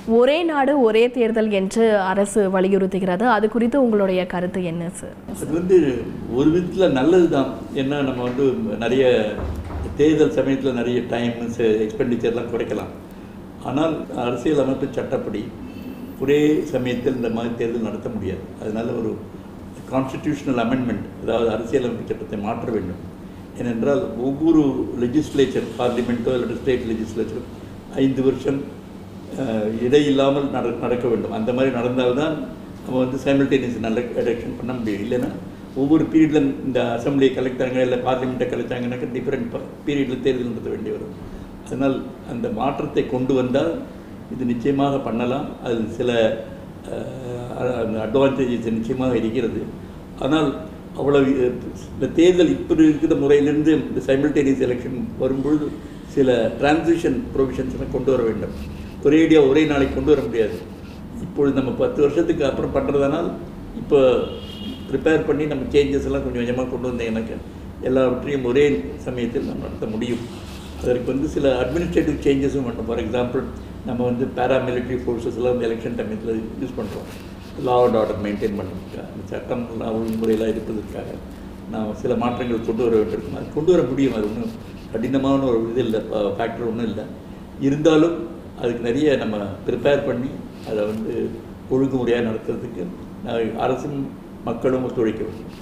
ஒரே நாடு ஒரே தேர்தல் என்று அரசு வலியுறுத்துகிறது அது குறித்து உங்களுடைய கருத்து என்ன சார் அது வந்து ஒரு விதத்தில் நல்லது தான் ஏன்னா நம்ம வந்து நிறைய தேர்தல் சமயத்தில் நிறைய டைம் எக்ஸ்பெண்டிச்சர்லாம் குறைக்கலாம் ஆனால் அரசியல் அமைப்பு சட்டப்படி ஒரே சமயத்தில் இந்த மாதிரி தேர்தல் நடத்த முடியாது அதனால ஒரு கான்ஸ்டிடியூஷனல் அமெண்ட்மெண்ட் அதாவது அரசியலமைப்பு சட்டத்தை மாற்ற வேண்டும் ஏனென்றால் ஒவ்வொரு லெஜிஸ்லேச்சர் பார்லிமெண்ட்டோ அல்லது ஸ்டேட் லெஜிஸ்லேச்சர் ஐந்து வருஷம் அஹ், இடையில்லாமல் நட நடக்க வேண்டும் அந்த மாதிரி நடந்தால்தான் நம்ம வந்து சைமல்டேனியஸ் நல்ல எலெக்ஷன் பண்ண முடியும் இல்லைன்னா ஒவ்வொரு பீரியடில் இந்த அசம்பிளியை கலெக்டாங்க இல்லை பார்லிமெண்ட்டை கலைச்சாங்கன்னாக்க டிஃப்ரெண்ட் பீரியடில் தேர்தல் நடத்த வேண்டி வரும் அதனால் அந்த மாற்றத்தை கொண்டு வந்தால் இது நிச்சயமாக பண்ணலாம் அது சில அட்வான்டேஜஸ் நிச்சயமாக இருக்கிறது ஆனால் அவ்வளவு அஹ், இந்த தேர்தல் இப்படி இருக்கிற முறையிலிருந்து இந்த சைமல்டேனியஸ் எலெக்ஷன் வரும்பொழுது சில டிரான்சிஷன் ப்ரொவிஷன்ஸ்லாம் கொண்டு வர வேண்டும் ஒரேடியாக ஒரே நாளைக்கு கொண்டு வர முடியாது இப்பொழுது நம்ம பத்து வருஷத்துக்கு அப்புறம் பண்ணுறதுனால் இப்போ ப்ரிப்பேர் பண்ணி நம்ம சேஞ்சஸ் எல்லாம் கொஞ்சம் கொஞ்சமாக கொண்டு வந்தீங்கன்னாக்க எல்லாவற்றையும் ஒரே சமயத்தில் நம்ம நடத்த முடியும் அதற்கு வந்து சில அட்மினிஸ்ட்ரேட்டிவ் சேஞ்சஸும் பண்ணும் ஃபார் எக்ஸாம்பிள் நம்ம வந்து பேராமிலிட்டரி ஃபோர்ஸஸ் எல்லாம் இந்த எலெக்ஷன் டைமத்தில் யூஸ் பண்ணுறோம் லா அண்ட் ஆர்டர் மெயின்டைன் பண்ணுறதுக்காக அந்த சட்டம் எல்லாம் ஒழுங்குமுறையெல்லாம் இருப்பதற்காக நாம் சில மாற்றங்கள் கொண்டு வர வேண்டியிருக்கும் அது கொண்டு வர முடியும் அது ஒன்றும் கடினமான ஒரு இது இல்லை ஃபேக்டர் ஒன்றும் இல்லை இருந்தாலும் அதுக்கு நிறைய நம்ம ப்ரிப்பேர் பண்ணி அதை வந்து ஒழுங்குமுறையாக நடத்துறதுக்கு நான் அரசும் மக்களும் ஒத்துழைக்க வேண்டும்